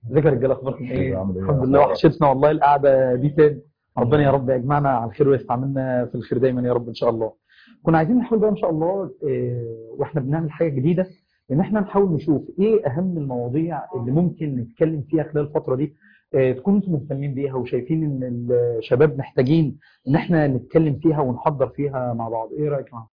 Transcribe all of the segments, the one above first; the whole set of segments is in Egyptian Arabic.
ازيك يا رجاله اخباركم ايه؟ عامل ايه؟ الحمد لله وحشتنا والله القعده دي تاني ربنا يا رب يجمعنا على الخير ويستعملنا في الخير دايما يا رب ان شاء الله كنا عايزين نحاول بقى ان شاء الله إيه، واحنا بنعمل حاجه جديده ان احنا نحاول نشوف ايه اهم المواضيع اللي ممكن نتكلم فيها خلال الفتره دي إيه، تكونوا انتم مهتمين بيها وشايفين ان الشباب محتاجين ان احنا نتكلم فيها ونحضر فيها مع بعض ايه رايك معاهم؟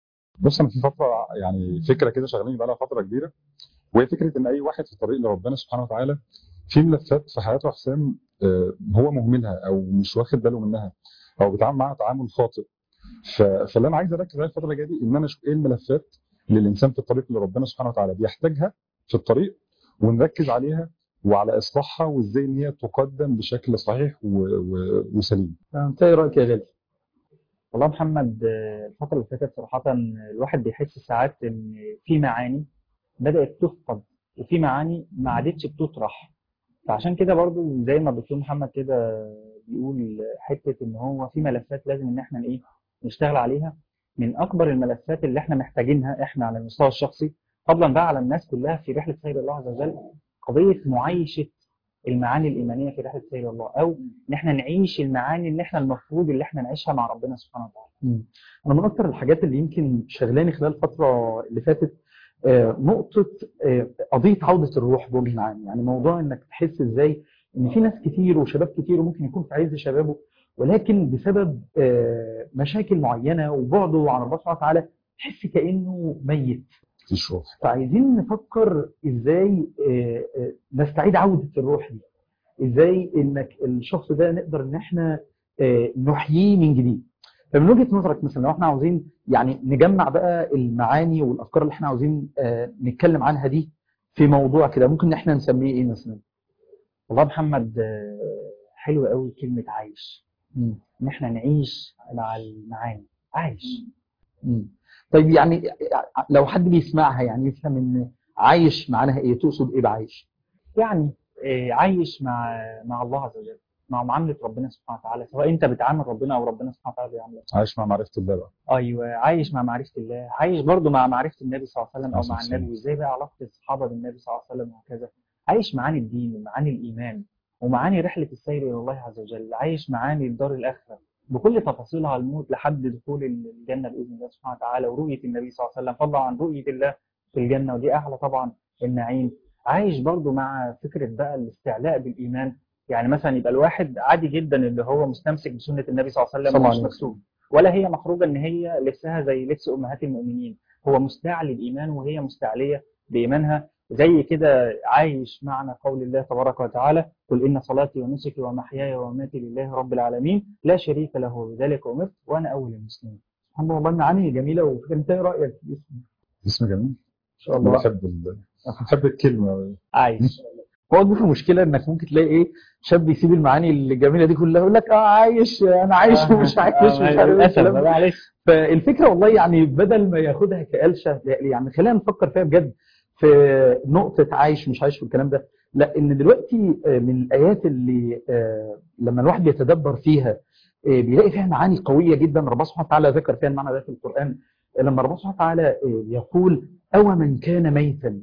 بص انا في فتره يعني فكره كده شغالين بقى لها فتره كبيره وهي فكره ان اي واحد في الطريق لربنا سبحانه وتعالى في ملفات في حياته حسام آه، هو مهملها او مش واخد باله منها او بيتعامل معاها تعامل خاطئ ف- فاللي انا عايز اركز عليه الفتره اللي جايه دي ان انا اشوف ايه الملفات اللي الانسان في الطريق لربنا سبحانه وتعالى بيحتاجها في الطريق ونركز عليها وعلى اصلاحها وازاي ان هي تقدم بشكل صحيح و... و... وسليم انت ايه رايك يا غالي؟ والله محمد آه، الفترة اللي فاتت صراحة الواحد بيحس ساعات إن في معاني بدأت تفقد وفي معاني ما عادتش بتطرح فعشان كده برضو زي ما الدكتور محمد كده بيقول حتة إن هو في ملفات لازم إن إحنا إيه نشتغل عليها من أكبر الملفات اللي إحنا محتاجينها إحنا على المستوى الشخصي فضلا بقى على الناس كلها في رحلة سير الله عز وجل قضية معايشة المعاني الإيمانية في رحلة سير الله أو إن إحنا نعيش المعاني اللي إحنا المفروض اللي إحنا نعيشها مع ربنا سبحانه وتعالى مم. انا من اكتر الحاجات اللي يمكن شغلاني خلال الفتره اللي فاتت آه، نقطه آه، قضيه عوده الروح بوجه عام يعني موضوع انك تحس ازاي ان في ناس كتير وشباب كتير وممكن يكون في عز شبابه ولكن بسبب آه، مشاكل معينه وبعده عن الله سبحانه وتعالى تحس كانه ميت في الشغل فعايزين نفكر ازاي آه، آه، نستعيد عوده الروح دي ازاي انك الشخص ده نقدر ان احنا آه، نحييه من جديد فمن وجهة نظرك مثلا لو احنا عاوزين يعني نجمع بقى المعاني والافكار اللي احنا عاوزين آه، نتكلم عنها دي في موضوع كده ممكن ان احنا نسميه ايه مثلا والله محمد آه، حلو قوي كلمة عايش مم. إن إحنا نعيش مع المعاني عايش مم. طيب يعني لو حد بيسمعها يعني يفهم ان عايش معناها ايه تقصد ايه بعايش يعني آه، عايش مع مع الله عز وجل مع معاملة ربنا سبحانه وتعالى سواء أنت بتعامل ربنا أو ربنا سبحانه وتعالى بيعاملك عايش مع معرفه الله بقى أيوه عايش مع معرفة الله عايش برضو مع معرفة النبي صلى الله عليه وسلم أو مع عليه النبي وإزاي بقى علاقة الصحابة بالنبي صلى الله عليه وسلم وهكذا عايش معاني الدين ومعاني الإيمان ومعاني رحلة السير إلى الله عز وجل عايش معاني الدار الآخرة بكل تفاصيلها الموت لحد دخول الجنة بإذن الله سبحانه وتعالى ورؤية النبي صلى الله عليه وسلم فضلا عن رؤية الله في الجنة ودي أعلى طبعا النعيم عايش برضو مع فكرة بقى الاستعلاء بالإيمان يعني مثلا يبقى الواحد عادي جدا اللي هو مستمسك بسنة النبي صلى الله عليه صلى وسلم الله ومش عليه مكسوف ولا هي محروجة إن هي لبسها زي لبس أمهات المؤمنين هو مستعلي بإيمان وهي مستعلية بإيمانها زي كده عايش معنى قول الله تبارك وتعالى قل إن صلاتي ونسكي ومحياي ومماتي لله رب العالمين لا شريك له وبذلك أمرت وأنا أول المسلمين سبحان الله والله معاني جميله وفكرة انت ايه رايك في الاسم؟ اسم جميل ان شاء انا الله بحب ال... بحب الكلمه عايش هو دي في مشكله انك ممكن تلاقي ايه شاب يسيب المعاني الجميله دي كلها يقول لك اه عايش انا عايش ومش عايش مش عارف إيه للأسف الكلام ده. معلش فالفكره والله يعني بدل ما ياخدها كقلشه يعني خلينا نفكر فيها بجد في نقطه عايش مش عايش والكلام ده لا ان دلوقتي آه، من الايات اللي آه، لما الواحد بيتدبر فيها آه، بيلاقي فيها معاني قويه جدا ربنا سبحانه وتعالى ذكر فيها المعنى ده في القران لما ربنا سبحانه وتعالى آه، يقول او من كان ميتا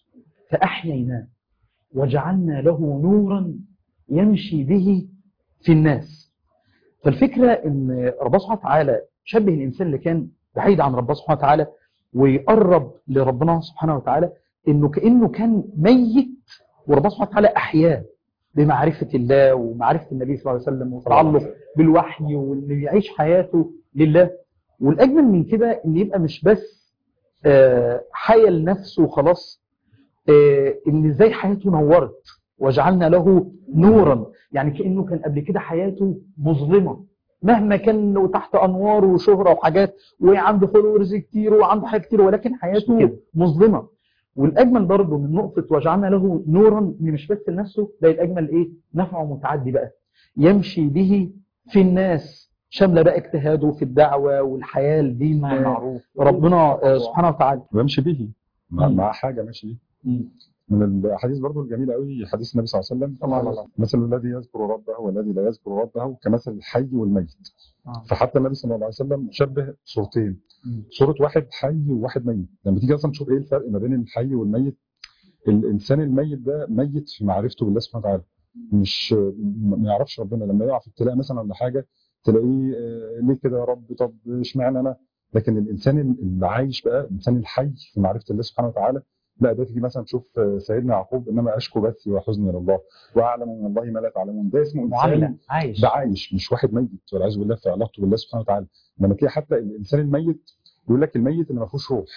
فاحييناه وجعلنا له نورا يمشي به في الناس فالفكرة ان ربنا سبحانه وتعالى شبه الانسان اللي كان بعيد عن ربنا سبحانه وتعالى ويقرب لربنا سبحانه وتعالى انه كانه كان ميت وربنا سبحانه وتعالى احياه بمعرفة الله ومعرفة النبي صلى الله عليه وسلم وتعلق بالوحي وانه يعيش حياته لله والاجمل من كده ان يبقى مش بس آه، حيا لنفسه وخلاص آه، ان ازاي حياته نورت وجعلنا له نورا يعني كانه كان قبل كده حياته مظلمه مهما كان له تحت انوار وشهره وحاجات وعنده فولورز كتير وعنده حاجات كتير ولكن حياته كده. مظلمه والاجمل برضه من نقطه وجعلنا له نورا إن مش بس لنفسه ده الاجمل ايه نفعه متعدي بقى يمشي به في الناس شامله بقى اجتهاده في الدعوه والحياه لدين مع آه، المعروف ربنا آه، سبحانه وتعالى بمشي به مع, مم. مع حاجه ماشي بيه من الاحاديث برضو الجميله قوي حديث النبي صلى الله عليه وسلم الله عليه وسلم. مثل الذي يذكر ربه والذي لا يذكر ربه كمثل الحي والميت آه. فحتى النبي صلى الله عليه وسلم شبه صورتين مم. صوره واحد حي وواحد ميت لما تيجي اصلا تشوف ايه الفرق ما بين الحي والميت الانسان الميت ده ميت في معرفته بالله سبحانه وتعالى مش ما يعرفش ربنا لما يقع في ابتلاء مثلا ولا حاجه تلاقيه آه، ليه كده يا رب طب اشمعنى انا لكن الانسان اللي عايش بقى الانسان الحي في معرفه الله سبحانه وتعالى لا ده تيجي مثلا تشوف آه، سيدنا يعقوب انما اشكو بثي وحزني لله واعلم من الله ما لا تعلمون ده اسمه انسان معامله عايش ده عايش مش واحد ميت والعياذ بالله في علاقته بالله سبحانه وتعالى لما تلاقي حتى الانسان الميت يقول لك الميت اللي ما فيهوش روح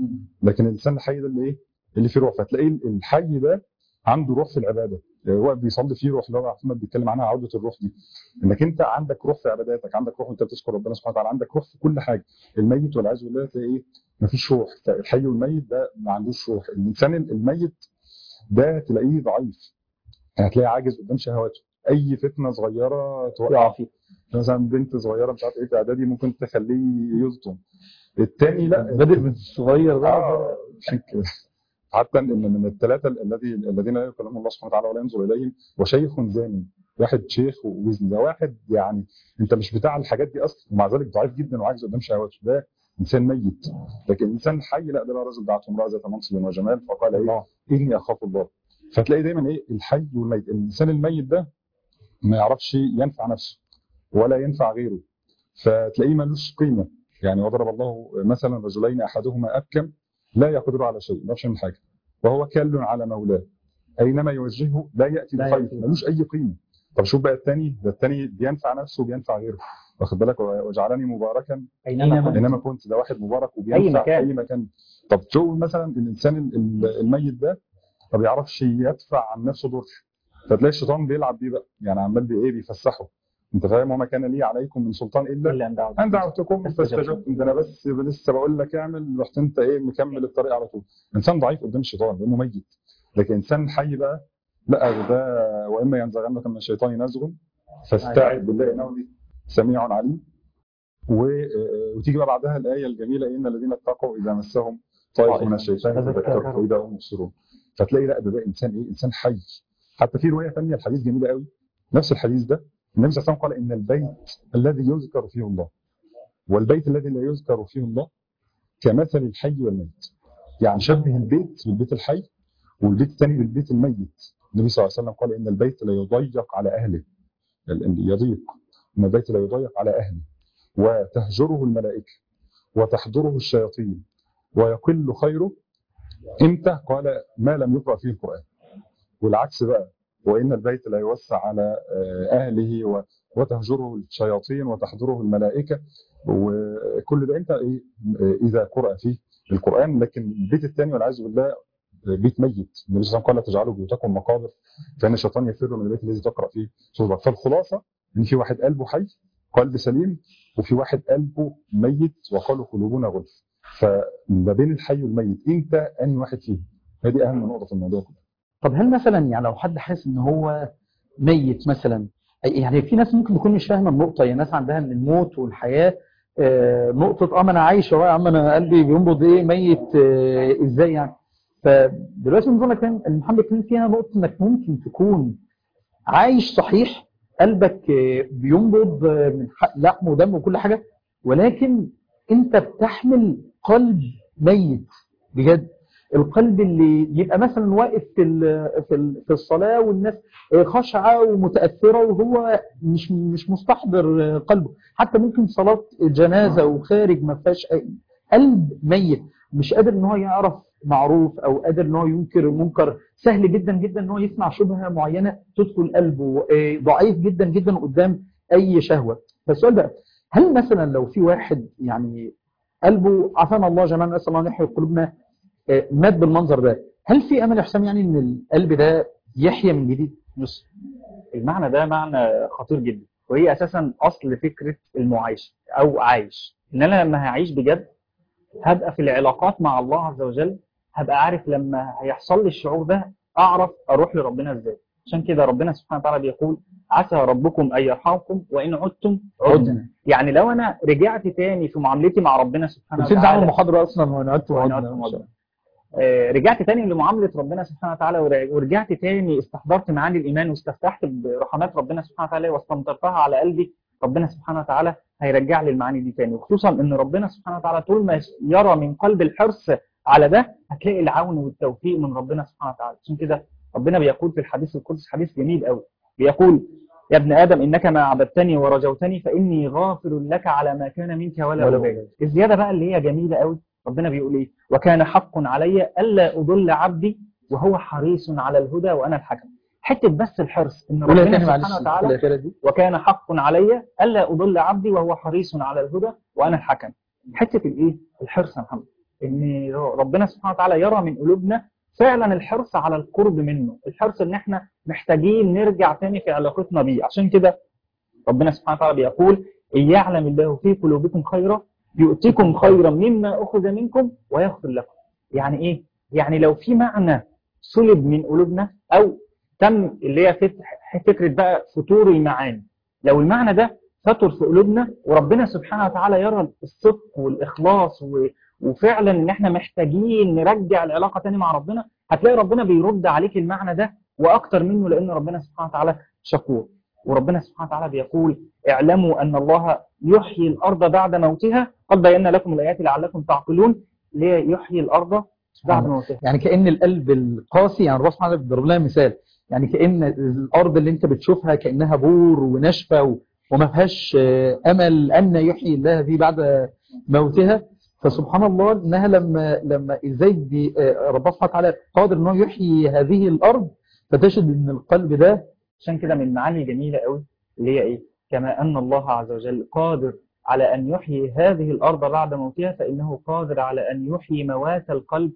لكن الانسان الحي ده اللي ايه اللي فيه روح فتلاقيه الحي ده عنده روح في العباده هو بيصلي فيه روح اللي هو محمد بيتكلم عنها عوده الروح دي انك انت عندك روح في عباداتك عندك روح وانت بتذكر ربنا سبحانه وتعالى عندك روح في كل حاجه الميت والعياذ بالله تلاقي ايه ما فيش روح الحي والميت ده ما عندوش روح الانسان الميت ده تلاقيه ضعيف يعني هتلاقيه عاجز قدام شهواته اي فتنه صغيره توقع يقع فيه مثلا بنت صغيره مش عارف ايه في اعدادي ممكن تخليه يلطم التاني لا بادئ من الصغير ده آه، عشان كده حتى ان من الثلاثه الذي الذين لا يكلمهم الله سبحانه وتعالى ولا ينظر اليهم وشيخ زاني واحد شيخ ووزن ده واحد يعني انت مش بتاع الحاجات دي اصلا ومع ذلك ضعيف جدا وعاجز قدام شهواته ده انسان ميت لكن انسان حي لا ده بقى رجل دعته امراه ذات منصب وجمال فقال ايه اني اخاف الله فتلاقي دايما ايه الحي والميت الانسان الميت ده ما يعرفش ينفع نفسه ولا ينفع غيره فتلاقيه ملوش قيمه يعني وضرب الله مثلا رجلين احدهما ابكم لا يقدر على شيء ما يعرفش يعمل حاجه وهو كال على مولاه اينما يوجهه لا ياتي لا بخير يأتي. ملوش اي قيمه طب شوف بقى الثاني ده الثاني بينفع نفسه وبينفع غيره واخد بالك وجعلني مباركا اينما كنت اينما كنت ده واحد مبارك وبينفع أي مكان. في اي مكان طب تشوف مثلا الانسان ال- ال- الميت ده ما بيعرفش يدفع عن نفسه ضر فتلاقي الشيطان بيلعب بيه بقى يعني عمال بي ايه بيفسحه انت فاهم وما كان لي عليكم من سلطان الا الا ان دعوت ان دعوتكم فاستجبتم. فاستجبتم ده انا بس لسه بقول لك اعمل رحت انت ايه مكمل الطريق على طول انسان ضعيف قدام الشيطان لانه ميت لكن انسان حي بقى لا ده واما ينزغنك من الشيطان نزغ فاستعذ بالله انه سميع عليم و- وتيجي بقى بعدها الايه الجميله ان الذين اتقوا اذا مسهم طائف من الشيطان تذكروا فاذا هم مبصرون فتلاقي لا ده, ده انسان ايه انسان حي حتى في روايه ثانيه الحديث جميله قوي نفس الحديث ده النبي صلى الله عليه وسلم قال ان البيت الذي يذكر فيه الله والبيت الذي لا يذكر فيه الله كمثل الحي والميت يعني شبه البيت بالبيت الحي والبيت الثاني بالبيت الميت النبي صلى الله عليه وسلم قال ان البيت لا يضيق على اهله ال- يضيق ان البيت لا يضيق على اهله وتهجره الملائكه وتحضره الشياطين ويقل خيره امتى قال ما لم يقرا فيه القران والعكس بقى وان البيت لا يوسع على آه، اهله و- وتهجره الشياطين وتحضره الملائكه وكل ده انت ايه آه، اذا قرأ فيه القران لكن البيت الثاني والعياذ بالله آه، بيت ميت النبي صلى الله عليه وسلم قال لا تجعلوا بيوتكم مقابر فان الشيطان يفر من البيت الذي تقرا فيه سوره البقرة. فالخلاصه ان في واحد قلبه حي قلب سليم وفي واحد قلبه ميت وقالوا قلوبنا غلف فما بين الحي والميت انت انهي واحد فيهم هذه اهم نقطه في الموضوع كله طب هل مثلا يعني لو حد حاسس ان هو ميت مثلا أي- يعني في ناس ممكن تكون مش فاهمه النقطه يعني ناس عندها ان الموت والحياه آه، نقطه اه ما انا عايش أهو يا عم انا قلبي بينبض ايه ميت آه، ازاي يعني فدلوقتي بنظر لك كان محمد كان فيها نقطه انك ممكن تكون عايش صحيح قلبك آه، بينبض آه، من ح- لحم ودم وكل حاجه ولكن انت بتحمل قلب ميت بجد القلب اللي يبقى مثلا واقف في ال- في ال- في الصلاه والناس خاشعه ومتاثره وهو مش مش مستحضر قلبه حتى ممكن صلاه جنازه وخارج ما فيهاش أي- قلب ميت مش قادر ان هو يعرف معروف او قادر ان هو ينكر المنكر سهل جدا جدا ان هو يسمع شبهه معينه تدخل قلبه آه، ضعيف جدا جدا قدام اي شهوه فالسؤال بقى هل مثلا لو في واحد يعني قلبه عافانا الله جميعا نسال الله ان يحيي قلوبنا آه، مات بالمنظر ده هل في امل يا حسام يعني ان القلب ده يحيى من جديد بص المعنى ده معنى خطير جدا وهي اساسا اصل فكره المعايشه او عايش ان انا لما هعيش بجد هبقى في العلاقات مع الله عز وجل هبقى عارف لما هيحصل لي الشعور ده اعرف اروح لربنا ازاي عشان كده ربنا سبحانه وتعالى بيقول عسى ربكم ان يرحمكم وان عدتم عدنا يعني لو انا رجعت تاني في معاملتي مع ربنا سبحانه نسيت عامل وتعالى محاضره اصلا وانا قعدت وأنا وقعدنا. قعدت وقعدنا. آه، رجعت تاني لمعامله ربنا سبحانه وتعالى ورع- ورجعت تاني استحضرت معاني الايمان واستفتحت برحمات ربنا سبحانه وتعالى واستمطرتها على قلبي ربنا سبحانه وتعالى هيرجع لي المعاني دي تاني وخصوصا ان ربنا سبحانه وتعالى طول ما يرى من قلب الحرص على ده هتلاقي العون والتوفيق من ربنا سبحانه وتعالى عشان كده ربنا بيقول في الحديث القدسي حديث جميل قوي بيقول يا ابن ادم انك ما عبدتني ورجوتني فاني غافر لك على ما كان منك ولا ولا ابالي الزياده بقى اللي هي جميله قوي ربنا بيقول ايه وكان حق علي الا اضل عبدي وهو حريص على الهدى وانا الحكم حته بس الحرص ان قولها ربنا تاني معلش سبحانه في وتعالى الاخيره دي وكان حق علي الا اضل عبدي وهو حريص على الهدى وانا الحكم حته الايه الحرص يا محمد ان ربنا سبحانه وتعالى يرى من قلوبنا فعلا الحرص على القرب منه الحرص ان احنا محتاجين نرجع تاني في علاقتنا بيه عشان كده ربنا سبحانه وتعالى بيقول ان يعلم الله في قلوبكم خيرا يؤتكم خيرا مما اخذ منكم ويغفر لكم يعني ايه يعني لو في معنى سلب من قلوبنا او تم اللي هي فت- فكره بقى فتور المعاني لو المعنى ده فتر في قلوبنا وربنا سبحانه وتعالى يرى الصدق والاخلاص و... وفعلا ان احنا محتاجين نرجع العلاقه تاني مع ربنا هتلاقي ربنا بيرد عليك المعنى ده واكتر منه لان ربنا سبحانه وتعالى شكور وربنا سبحانه وتعالى بيقول اعلموا ان الله يحيي الارض بعد موتها قد بينا لكم الايات لعلكم تعقلون ليه يحيي الارض بعد موتها يعني كأن القلب القاسي يعني الرب سبحانه وتعالى بيضرب لها مثال يعني كأن الأرض اللي أنت بتشوفها كأنها بور وناشفة و- وما فيهاش آه، أمل أن يحيي الله دي بعد موتها فسبحان الله إنها لما لما إزاي بي- آه، ربنا سبحانه وتعالى قادر إنه يحيي هذه الأرض فتجد إن القلب ده عشان كده من المعاني الجميله قوي اللي هي ايه كما ان الله عز وجل قادر على ان يحيي هذه الارض بعد موتها فانه قادر على ان يحيي موات القلب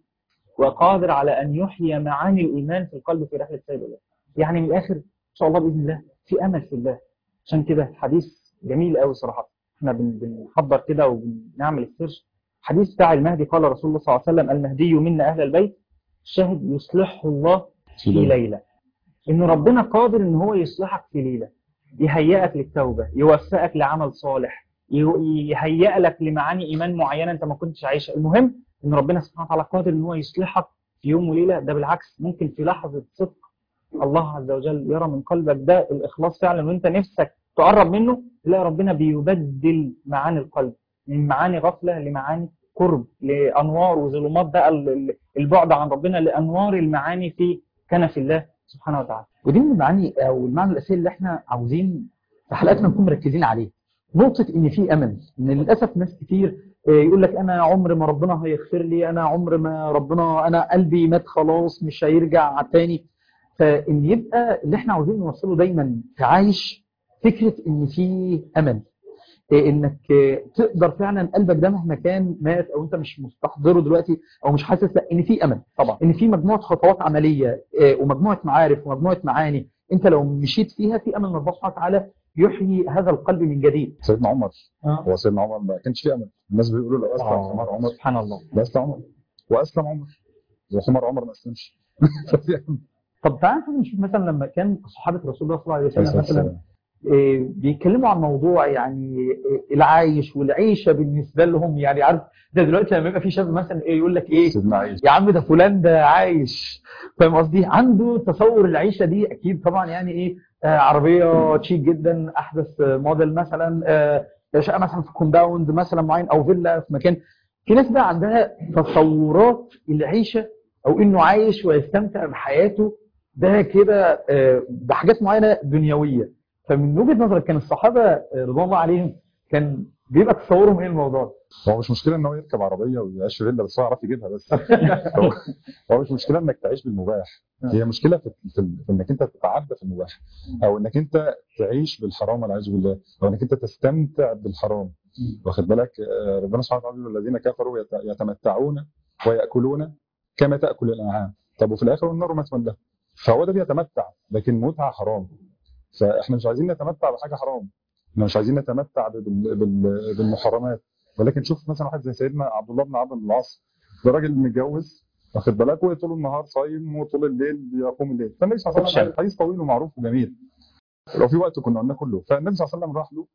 وقادر على ان يحيي معاني الايمان في القلب في رحله سيد الله يعني من الاخر ان شاء الله باذن الله في امل في الله عشان كده حديث جميل قوي صراحه احنا بن- بنحضر كده وبنعمل السيرش حديث بتاع المهدي قال رسول الله صلى الله عليه وسلم المهدي منا اهل البيت الشاهد يصلحه الله في ليله ان ربنا قادر ان هو يصلحك في ليله يهيئك للتوبه يوفقك لعمل صالح ي- يهيئ لك لمعاني ايمان معينه انت ما كنتش عايشها المهم ان ربنا سبحانه وتعالى قادر ان هو يصلحك في يوم وليله ده بالعكس ممكن في لحظه صدق الله عز وجل يرى من قلبك ده الاخلاص فعلا وانت نفسك تقرب منه تلاقي ربنا بيبدل معاني القلب من معاني غفله لمعاني قرب لانوار وظلمات بقى ال- ال- البعد عن ربنا لانوار المعاني في كنف الله سبحانه وتعالى ودي من المعاني او المعنى الاساسي اللي احنا عاوزين في حلقاتنا نكون مركزين عليه نقطه ان في امل ان للاسف ناس كتير آه، يقول لك انا عمر ما ربنا هيغفر لي انا عمر ما ربنا انا قلبي مات خلاص مش هيرجع تاني فان يبقى اللي احنا عاوزين نوصله دايما في عايش فكره ان في امل إيه انك آه، تقدر فعلا قلبك ده مهما كان مات او انت مش مستحضره دلوقتي او مش حاسس لا ان في امل طبعا ان في مجموعه خطوات عمليه آه، ومجموعه معارف ومجموعه معاني انت لو مشيت فيها في امل ان الله سبحانه وتعالى يحيي هذا القلب من جديد سيدنا عمر آه. هو سيدنا عمر ما كانش فيه امل الناس بيقولوا لو اسلم حمار عمر سبحان الله لا اسلم عمر واسلم عمر وحمار عمر ما اسلمش ففي أمل. طب تعالى نشوف مثلا لما كان صحابه رسول الله صلى الله عليه عليه وسلم الصلاة مثلا والسلام. آه، بيتكلموا عن موضوع يعني آه، العايش والعيشه بالنسبه لهم يعني عارف ده دلوقتي لما يبقى في شاب مثلا ايه يقول لك ايه سيدنا عيسى يا عم ده فلان ده عايش فاهم قصدي عنده تصور العيشه دي اكيد طبعا يعني ايه آه عربيه تشيك جدا احدث آه، موديل مثلا آه شقه مثلا في كومباوند مثلا معين او فيلا في مكان في ناس بقى عندها تصورات العيشه او انه عايش ويستمتع بحياته ده كده آه بحاجات معينه دنيويه فمن وجهه نظرك كان الصحابه آه، رضوان الله عليهم كان بيبقى تصورهم ايه الموضوع ده؟ هو مش مشكله ان هو يركب عربيه ويعيش في فيلا بس هو يعرف يجيبها بس هو- هو مش مشكله انك تعيش بالمباح هي مشكله في, في, في انك انت تتعدى في المباح او انك انت تعيش بالحرام والعياذ بالله او انك انت تستمتع بالحرام واخد بالك آه، ربنا سبحانه وتعالى يقول الذين كفروا يت- يتمتعون وياكلون كما تاكل الانعام طب وفي الاخر النار مثوى له فهو ده بيتمتع لكن متعه حرام فاحنا مش عايزين نتمتع بحاجه حرام احنا مش عايزين نتمتع بال- بال- بالمحرمات ولكن شوف مثلا واحد زي سيدنا عبد الله بن عمرو بن العاص ده راجل متجوز واخد بالك وطول النهار صايم وطول الليل بيقوم الليل فالنبي صلى الله عليه وسلم حديث طويل ومعروف وجميل لو في وقت كنا قلنا كله فالنبي صلى الله عليه وسلم راح له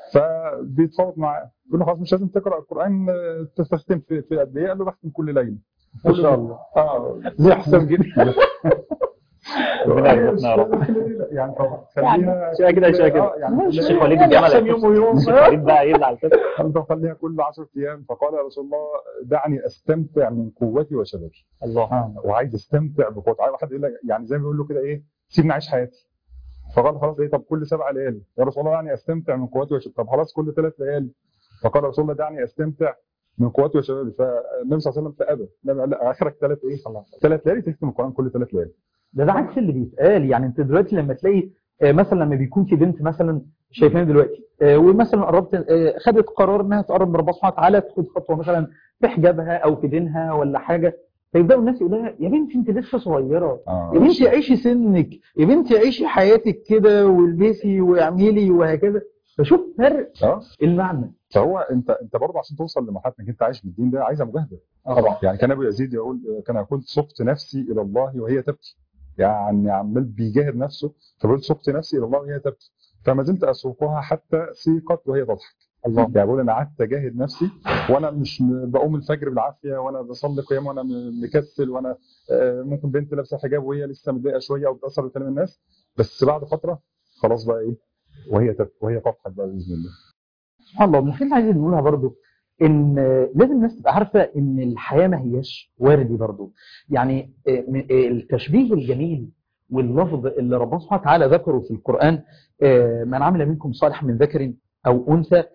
فبيتفاوض معاه يقول له خلاص مش لازم تقرا القران آه، تختم في في قد ايه؟ قال له بختم كل ليله ما شاء الله اه زي حسام جدا ربنا يرزقنا يا رب يعني طب يعني خليها شويه كده شويه آه، كده يعني الشيخ وليد الجمل عشان يوم ويوم. الشيخ وليد بقى يزعل كده قال طب خليها كل 10 ايام فقال يا رسول الله دعني استمتع من قوتي وشبابي الله وعايز استمتع بقوتي عايز واحد يقول لك يعني زي ما بيقول له كده ايه سيبني اعيش حياتي فقال خلاص ايه طب كل سبع ليالي يا رسول الله دعني استمتع من قوتي وشبابي طب خلاص كل ثلاث ليالي فقال رسول الله دعني استمتع من قوتي وشبابي فالنبي صلى الله عليه وسلم فابى النبي قال لا اخرك ثلاث ايه ثلاث ليالي تختم القران كل ثلاث ليالي ده ده عكس اللي بيتقال يعني انت دلوقتي لما تلاقي آه، مثلا لما بيكون في بنت مثلا شايفينها دلوقتي آه، ومثلا قربت آه، خدت قرار انها تقرب من ربنا سبحانه وتعالى تاخد خطوه مثلا في حجابها او في دينها ولا حاجه فيبداوا الناس يقولوا لها يا بنتي انت لسه صغيره اه يا بنتي عيشي سنك يا بنتي عيشي حياتك كده والبسي واعملي وهكذا فشوف فرق اه المعنى فهو انت انت برضه عشان توصل لمرحله انك انت عايش بالدين ده عايزه مجاهده طبعا يعني كان ابو يزيد يقول كان يقول سقت نفسي الى الله وهي تبكي يعني عمال بيجاهد نفسه فبيقول سقت نفسي الى الله وهي تبكي فما زلت اسوقها حتى سيقت وهي تضحك الله يعني بقول انا قعدت اجاهد نفسي وانا مش م- بقوم الفجر بالعافيه وانا بصلي قيام وانا م- مكسل وانا آه، ممكن بنت لابسه حجاب وهي لسه متضايقه شويه وبتاثر بكلام الناس بس بعد فتره خلاص بقى ايه وهي تبكي وهي تضحك بقى باذن الله سبحان الله من الحاجات اللي عايزين نقولها برضو ان آه، لازم الناس تبقى عارفه ان الحياه ما هياش وردي برضو يعني آه، م- آه، التشبيه الجميل واللفظ اللي ربنا سبحانه وتعالى ذكره في القران آه، من عمل منكم صالحا من ذكر او انثى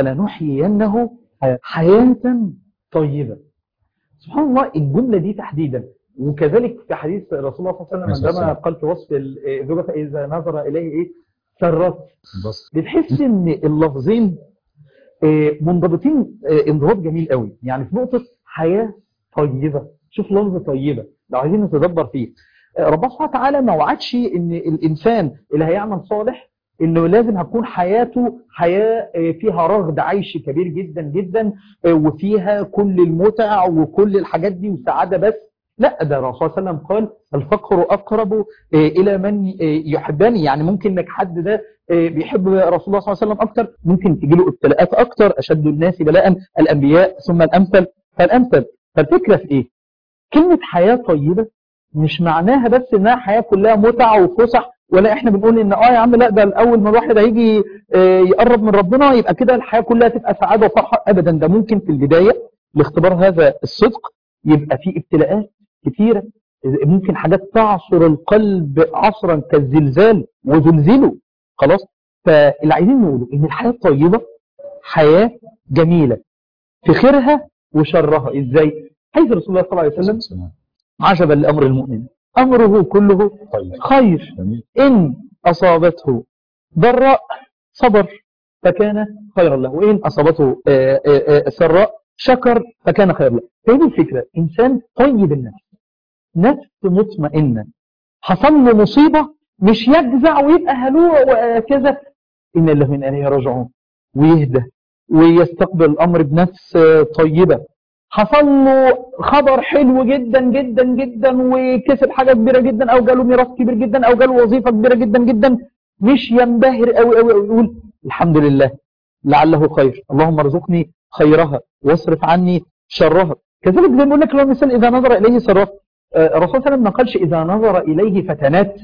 فلنحيينه حياه طيبه سبحان الله الجمله دي تحديدا وكذلك في حديث رسول الله صلى الله عليه عليه وسلم الصلاة عندما قال في وصف الزوجه فاذا نظر اليه ايه سرت بس بتحس ان اللفظين آه، منضبطين آه، انضباط جميل قوي يعني في نقطه حياه طيبه شوف لفظ طيبه لو عايزين نتدبر فيه آه، ربنا سبحانه وتعالى ما وعدش ان الانسان اللي هيعمل صالح انه لازم هتكون حياته حياه آه، فيها رغد عيش كبير جدا جدا آه، وفيها كل المتع وكل الحاجات دي وسعاده بس لا ده الرسول صلى الله عليه وسلم قال الفقر اقرب آه، الى من آه، يحبني يعني ممكن انك حد ده آه، بيحب رسول الله صلى الله عليه وسلم اكتر ممكن تجي له ابتلاءات اكتر اشد الناس بلاء الانبياء ثم الامثل فالامثل فالفكره في ايه كلمه حياه طيبه مش معناها بس انها حياه كلها متع وفسح ولا احنا بنقول ان اه يا عم لا ده الاول ما الواحد هيجي آه، يقرب من ربنا يبقى كده الحياه كلها تبقى سعاده وفرحه ابدا ده ممكن في البدايه لاختبار هذا الصدق يبقى في ابتلاءات كثيره ممكن حاجات تعصر القلب عصرا كالزلزال وزلزله خلاص فاللي عايزين نقوله ان الحياه الطيبه حياه جميله في خيرها وشرها ازاي حيث رسول الله صلى الله عليه وسلم عجبا لامر المؤمن امره كله طيب خير جميل إن أصابته ضراء صبر فكان خيرا له وإن أصابته آه، آه، آه، سراء شكر فكان خيرا له فهذه الفكرة إنسان طيب النفس نفس مطمئنة حصل له مصيبة مش يجزع ويبقى هلوع وكذا إن الله من إليه راجعون ويهدى ويستقبل الأمر بنفس آه، طيبة حصل له خبر حلو جدا جدا جدا وكسب حاجه كبيره جدا او جاله ميراث كبير جدا او جاله وظيفه كبيره جدا جدا مش ينبهر قوي قوي قوي يقول الحمد لله لعله خير اللهم ارزقني خيرها واصرف عني شرها كذلك زي ما بقول لك لو مثال اذا نظر اليه سرات آه، الرسول صلى الله عليه وسلم ما قالش اذا نظر اليه فتنات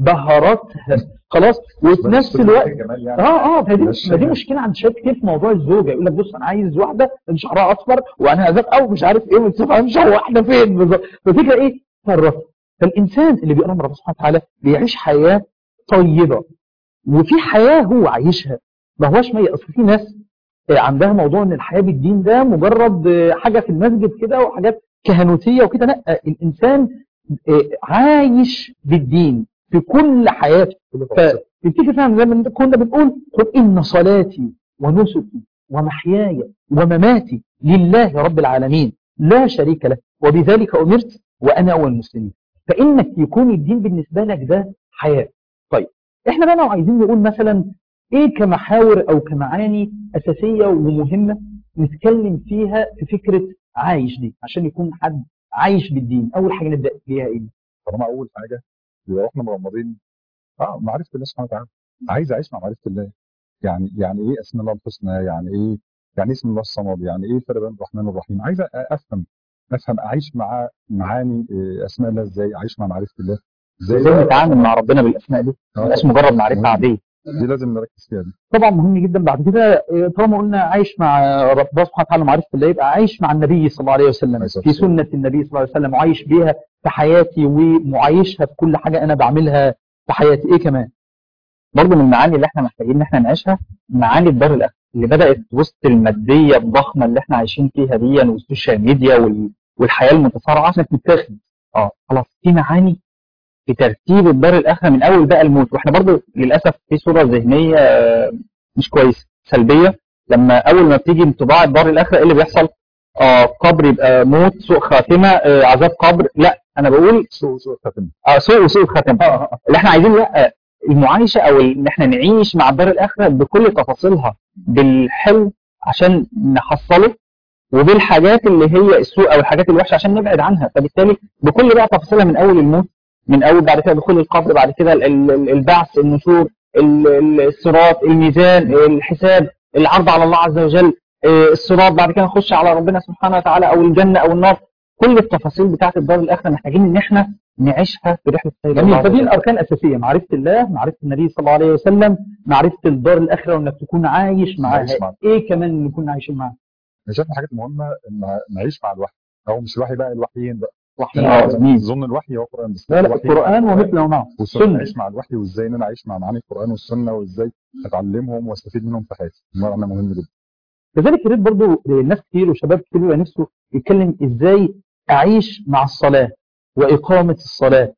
بهرتها خلاص وفي نفس الوقت جمال يعني اه اه فدي بس ما دي يعني. مشكله عند شباب كتير في موضوع الزوجه يقول لك بص انا عايز واحده اللي شعرها اصفر وانا هذاك او مش عارف ايه ما تفهمش هو واحده فين بالظبط فالفكره ايه؟ فرط فالانسان اللي بيقرا من ربنا سبحانه وتعالى بيعيش حياه طيبه وفي حياه هو عايشها ما هوش ميت اصل في ناس آه، عندها موضوع ان الحياه بالدين ده مجرد آه، حاجه في المسجد كده وحاجات كهنوتيه وكده لا آه، الانسان آه، عايش بالدين في كل حياته فتفتكر فعلا زي ما كنا بنقول قل ان صلاتي ونسكي ومحياي ومماتي لله رب العالمين لا شريك له وبذلك امرت وانا اول المسلمين فانك يكون الدين بالنسبه لك ده حياه طيب احنا بقى لو عايزين نقول مثلا ايه كمحاور او كمعاني اساسيه ومهمه نتكلم فيها في فكره عايش دي عشان يكون حد عايش بالدين اول حاجه نبدا بيها ايه طالما اول حاجه يبقى احنا مغمضين اه معرفه الله سبحانه وتعالى عايز اعيش مع معرفه الله يعني يعني ايه اسم الله الحسنى يعني ايه يعني إيه اسم الله الصمد يعني ايه الفرق بين الرحمن والرحيم عايز أ- افهم افهم اعيش مع معاني إيه، اسماء الله ازاي اعيش مع معرفه الله ازاي نتعامل مع ربنا بالاسماء دي ما تبقاش مجرد معرفه عاديه دي لازم نركز فيها دي طبعا مهم جدا بعد كده آه، طالما قلنا عايش مع ربنا سبحانه وتعالى معرفة الله يبقى عايش مع النبي صلى الله عليه وسلم عليه الصلاة في والسلام. سنة النبي صلى الله عليه وسلم وعايش بيها في حياتي ومعايشها في كل حاجة أنا بعملها في حياتي إيه كمان؟ برضه من المعاني اللي احنا محتاجين ان احنا نعيشها معاني الدار الاخره اللي بدات وسط الماديه الضخمه اللي احنا عايشين فيها دي والسوشيال ميديا وال... والحياه المتسارعه عشان تتاخد اه خلاص في معاني في ترتيب الدار الاخره من اول بقى الموت واحنا برضه للاسف في صوره ذهنيه آه، مش كويسه سلبيه لما اول ما بتيجي انطباع الدار الاخره ايه اللي بيحصل؟ اه قبر يبقى موت سوء خاتمه آه عذاب قبر لا انا بقول سوء سوء الختم اه سوء وسوء الخاتمه اللي احنا عايزين لا المعايشه او ان احنا نعيش مع الدار الاخره بكل تفاصيلها بالحلو عشان نحصله وبالحاجات اللي هي السوء او الحاجات الوحشه عشان نبعد عنها فبالتالي بكل بقى تفاصيلها من اول الموت من اول بعد كده دخول القبر بعد كده ال- ال- البعث النشور ال- ال- الصراط الميزان الحساب العرض على الله عز وجل آه، الصراط بعد كده نخش على ربنا سبحانه وتعالى او الجنه او النار كل التفاصيل بتاعت الدار الاخره محتاجين ان احنا نعيشها في رحله سير الله جميل عز فدي وجل. الأركان الأساسية معرفة الله معرفة النبي صلى الله عليه وسلم معرفة الدار الآخرة وإنك تكون عايش معاها عايش معاها. إيه كمان نكون عايشين معاها؟ انا شايف من الحاجات المهمه ان نعيش مع الوحي او مش الوحي بقى الوحيين بقى آه، جميل. ظن الوحي هو القران بس لا لا الوحي القرآن مع ومثله معه والسنه سنة نعيش مع الوحي وازاي ان انا اعيش مع معاني القران والسنه وازاي اتعلمهم واستفيد منهم في حياتي المعنى مهم جدا كذلك يا ريت برضه ناس كتير وشباب كتير بيبقى نفسه يتكلم ازاي اعيش مع الصلاه واقامه الصلاه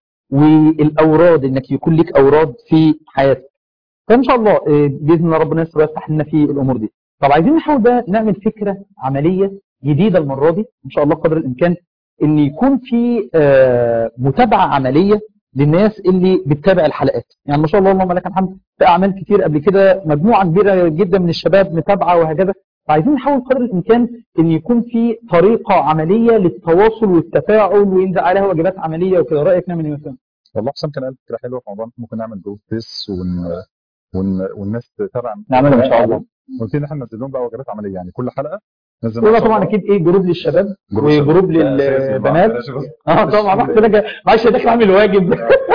والاوراد انك يكون لك اوراد في حياتك. فان شاء الله آه، باذن الله ربنا يستر ويفتح لنا في الامور دي. طب عايزين نحاول بقى نعمل فكره عمليه جديده المره دي ان شاء الله قدر الامكان ان يكون في آه، متابعه عمليه للناس اللي بتتابع الحلقات يعني ما شاء الله اللهم لك الحمد في اعمال كتير قبل كده مجموعه كبيره جدا من الشباب متابعه وهكذا فعايزين نحاول قدر الامكان ان يكون في طريقه عمليه للتواصل والتفاعل وينزل عليها واجبات عمليه وكده رايك نعمل ايه مثلا؟ والله حسام كان قال فكره حلوه في موضوع ممكن نعمل جروب فيس ون... ون... والناس تتابع نعمله ان شاء الله قلت ان احنا ننزل لهم بقى وجبات عمليه يعني كل حلقه ننزل يبقى طبعا اكيد ايه جروب للشباب وجروب للبنات اه طبعا رحت راجع معلش يا داخل اعمل واجب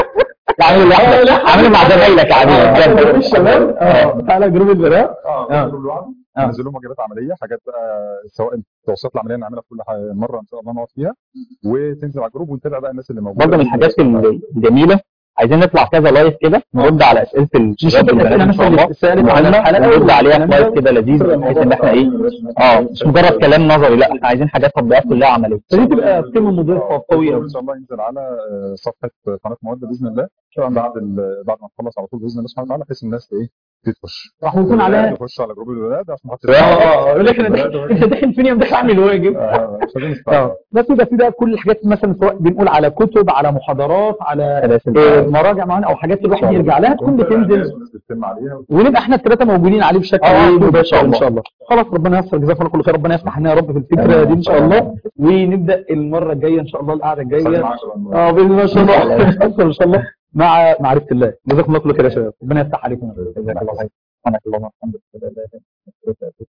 عامل لوحدك عامل مع زمايلك آه، عادي جروب بجد. الشباب اه تعالى جروب البنات اه آه. ننزل لوحده آه. ننزل لهم وجبات عمليه حاجات بقى سواء التوصيات العمليه نعملها في كل ح- مره ان شاء الله نقعد فيها وتنزل على الجروب ونتابع بقى الناس اللي موجوده برضه من الحاجات الجميله عايزين نطلع كذا لايف كده نرد على اسئله الشباب والبنات ان شاء الله السؤال على مهمه الحلقه ونرد عليها في لايف كده لذيذ بحيث ان احنا ايه اه مش مجرد كلام نظري لا احنا عايزين حاجات تطبيقات كلها عمليه فدي تبقى قيمه مضيفه قويه ان شاء الله ينزل على آه، صفحه قناه مودة باذن الله بعد ال- بعد ما نخلص على طول باذن الله سبحانه وتعالى بحيث الناس ايه تخش راح يكون عليها تخش على جروب الولاد عشان خاطر اه اه يقول لك انا داخل- انت داخل فين يا داخل اعمل واجب آه، مش لازم نستعجل. اه بس يبقى في بقى كل الحاجات مثلا سواء بنقول على كتب على محاضرات على سلاسل آه، مراجع معينه او حاجات الواحد يرجع لها تكون بتنزل الناس بتتم عليها ونبقى احنا الثلاثه موجودين عليه بشكل آه، إيه إن مباشر شاء ان الله. شاء الله خلاص ربنا ييسر جزاكم الله كل خير ربنا يفتح لنا يا رب في الفكره دي ان شاء الله ونبدا المره الجايه ان شاء الله القعده خلي الجايه معاك بقى. اه باذن الله ان شاء الله ان شاء الله مع معرفه الله جزاكم الله كل خير يا شباب ربنا يفتح عليكم جزاك الله خير سبحانك اللهم وبحمدك اشهد ان لا اله الا انت